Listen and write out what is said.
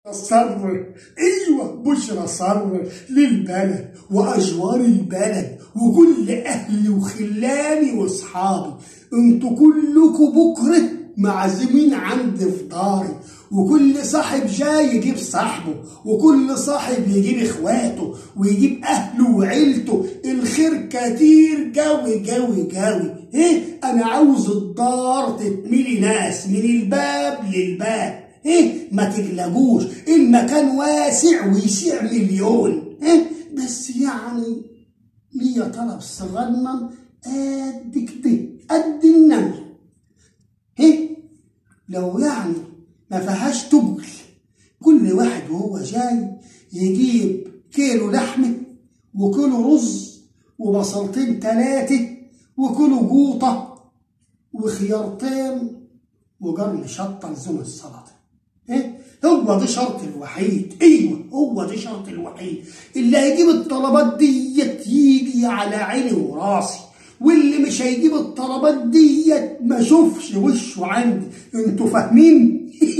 صر ايوه بشرى صر للبلد واجوار البلد وكل اهلي وخلاني واصحابي انتوا كلكم بكره معزومين عندي في داري وكل صاحب جاي يجيب صاحبه وكل صاحب يجيب اخواته ويجيب اهله وعيلته الخير كتير جوي جوي جوي ايه انا عاوز الدار تتملي ناس من الباب للباب ايه ما تقلقوش المكان واسع ويسع مليون ايه بس يعني ليا طلب صغنن قد كده قد النمل ايه لو يعني ما فيهاش تبل كل واحد وهو جاي يجيب كيلو لحمه وكيلو رز وبصلتين تلاتة وكيلو جوطة وخيارتين وقرن شطة لزوم السلطة ايه هو ده شرط الوحيد ايوه هو ده شرط الوحيد اللي هيجيب الطلبات ديت يجي على عيني وراسي واللي مش هيجيب الطلبات ديت ما شوفش وشه عندي انتوا فاهمين